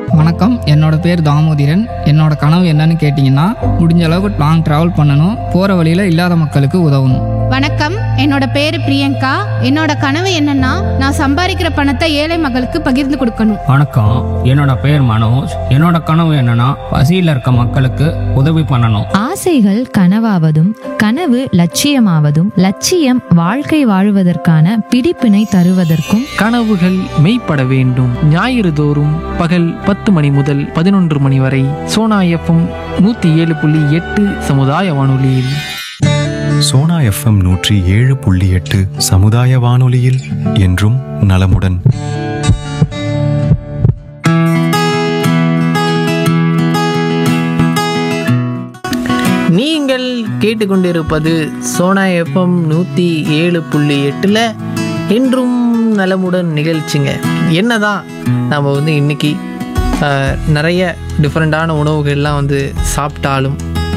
வணக்கம் என்னோட பேர் தாமோதிரன் என்னோட கனவு என்னன்னு கேட்டிங்கன்னா முடிஞ்ச அளவுக்கு லாங் ட்ராவல் பண்ணணும் போகிற வழியில் இல்லாத மக்களுக்கு உதவணும் வணக்கம் என்னோட பேரு பிரியங்கா என்னோட கனவு என்னன்னா நான் சம்பாதிக்கிற பணத்தை ஏழை மக்களுக்கு பகிர்ந்து கொடுக்கணும் வணக்கம் என்னோட பேர் மனோஜ் என்னோட கனவு என்னன்னா பசியில் இருக்க மக்களுக்கு உதவி பண்ணணும் ஆசைகள் கனவாவதும் கனவு லட்சியமாவதும் லட்சியம் வாழ்க்கை வாழுவதற்கான பிடிப்பினை தருவதற்கும் கனவுகள் மெய்ப்பட வேண்டும் ஞாயிறு தோறும் பகல் பத்து மணி முதல் பதினொன்று மணி வரை சோனா எஃப்எம் நூற்றி ஏழு புள்ளி எட்டு சமுதாய வானொலியில் சோனா எஃப்எம் நூற்றி ஏழு புள்ளி எட்டு சமுதாய வானொலியில் என்றும் நலமுடன் நீங்கள் கேட்டுக்கொண்டிருப்பது சோனா எஃப்எம் நூற்றி ஏழு புள்ளி எட்டில் என்றும் நலமுடன் நிகழ்ச்சிங்க என்னதான் நம்ம வந்து இன்னைக்கு ஆஹ், நிறைய டிஃப்ரெண்ட்டான உணவுகள்லாம் வந்து சாப்பிட்டாலும்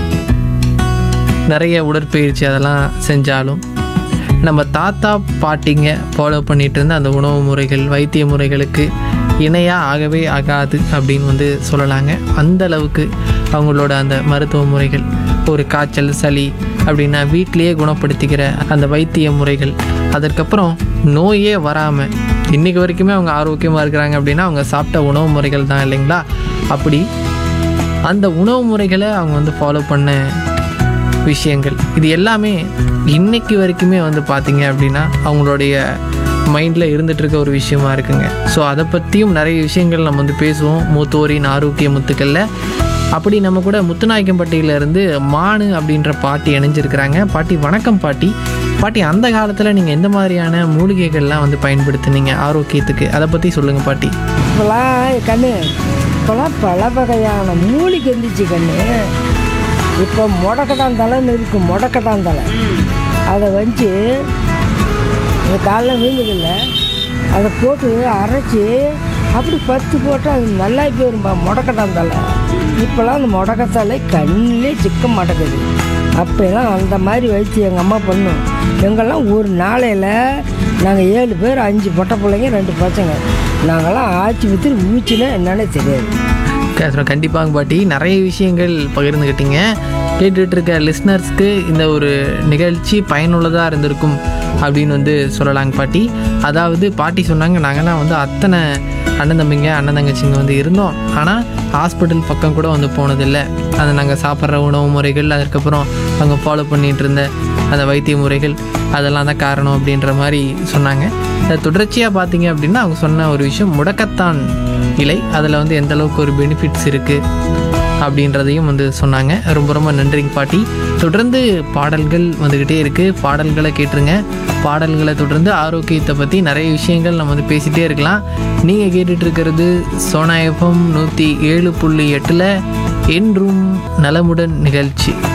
நிறைய உடற்பயிற்சி அதெல்லாம் செஞ்சாலும் நம்ம தாத்தா பாட்டிங்க ஃபாலோ பண்ணிட்டு இருந்த அந்த உணவு முறைகள் வைத்திய முறைகளுக்கு இணையாக ஆகவே ஆகாது அப்படின்னு வந்து சொல்லலாங்க அந்த அளவுக்கு அவங்களோட அந்த மருத்துவ முறைகள் ஒரு காய்ச்சல் சளி அப்படின்னா வீட்டிலேயே குணப்படுத்திக்கிற அந்த வைத்திய முறைகள் அதற்கப்புறம் நோயே வராமல் இன்றைக்கி வரைக்குமே அவங்க ஆரோக்கியமாக இருக்கிறாங்க அப்படின்னா அவங்க சாப்பிட்ட உணவு முறைகள் தான் இல்லைங்களா அப்படி அந்த உணவு முறைகளை அவங்க வந்து ஃபாலோ பண்ண விஷயங்கள் இது எல்லாமே இன்னைக்கு வரைக்குமே வந்து பார்த்தீங்க அப்படின்னா அவங்களுடைய மைண்டில் இருந்துட்டு இருக்க ஒரு விஷயமா இருக்குங்க ஸோ அதை பற்றியும் நிறைய விஷயங்கள் நம்ம வந்து பேசுவோம் மூத்தோரின் ஆரோக்கிய முத்துக்களில் அப்படி நம்ம கூட முத்துநாயக்கம்பட்டியில இருந்து மானு அப்படின்ற பாட்டி இணைஞ்சிருக்கிறாங்க பாட்டி வணக்கம் பாட்டி பாட்டி அந்த காலத்தில் நீங்கள் எந்த மாதிரியான மூலிகைகள்லாம் வந்து பயன்படுத்துனீங்க ஆரோக்கியத்துக்கு அதை பற்றி சொல்லுங்கள் பாட்டி இப்போலாம் கண்ணு இப்போலாம் பல வகையான மூலிகை இருந்துச்சு கண்ணு இப்போ முடக்கட்டான் தலைன்னு இருக்கு முடக்கட்டான் தலை அதை வச்சு இந்த காலைல வீங்குதில்ல அதை போட்டு அரைச்சி அப்படி பத்து போட்டு அது நல்லா போயிரும்பா முடக்கட்டான் தலை இப்போலாம் அந்த முடக்கத்தலை கண்ணிலே சிக்க மாட்டேங்குது அப்போலாம் அந்த மாதிரி வச்சு எங்கள் அம்மா பண்ணும் எங்கெல்லாம் ஒரு நாளையில் நாங்கள் ஏழு பேர் அஞ்சு பொட்டை பிள்ளைங்க ரெண்டு பசங்க நாங்கள்லாம் ஆச்சி வித்து ஊச்சினா என்னன்னே தெரியாது க- கண்டிப்பாங்க பாட்டி நிறைய விஷயங்கள் பகிர்ந்துக்கிட்டீங்க கேட்டுட்டு இருக்க லிஸ்னர்ஸ்க்கு இந்த ஒரு நிகழ்ச்சி பயனுள்ளதாக இருந்திருக்கும் அப்படின்னு வந்து சொல்லலாங்க பாட்டி அதாவது பாட்டி சொன்னாங்க நாங்கள்லாம் வந்து அத்தனை அண்ணன் தம்பிங்க அண்ணன் தங்கச்சிங்க வந்து இருந்தோம் ஆனால் ஹாஸ்பிட்டல் பக்கம் கூட வந்து போனதில்லை அதை நாங்கள் சாப்பிட்ற உணவு முறைகள் அதுக்கப்புறம் அவங்க ஃபாலோ பண்ணிகிட்டு இருந்த அந்த வைத்திய முறைகள் அதெல்லாம் தான் காரணம் அப்படின்ற மாதிரி சொன்னாங்க அதை தொடர்ச்சியாக பார்த்தீங்க அப்படின்னா அவங்க சொன்ன ஒரு விஷயம் முடக்கத்தான் இலை அதில் வந்து எந்த அளவுக்கு ஒரு பெனிஃபிட்ஸ் இருக்குது அப்படின்றதையும் வந்து சொன்னாங்க ரொம்ப ரொம்ப நன்றிங்க பாட்டி தொடர்ந்து பாடல்கள் வந்துக்கிட்டே இருக்குது பாடல்களை கேட்டுருங்க பாடல்களை தொடர்ந்து ஆரோக்கியத்தை பற்றி நிறைய விஷயங்கள் நம்ம வந்து பேசிகிட்டே இருக்கலாம் நீங்கள் கேட்டுட்டு இருக்கிறது சோனா எஃப்எம் நூற்றி ஏழு புள்ளி எட்டில் என்றும் நலமுடன் நிகழ்ச்சி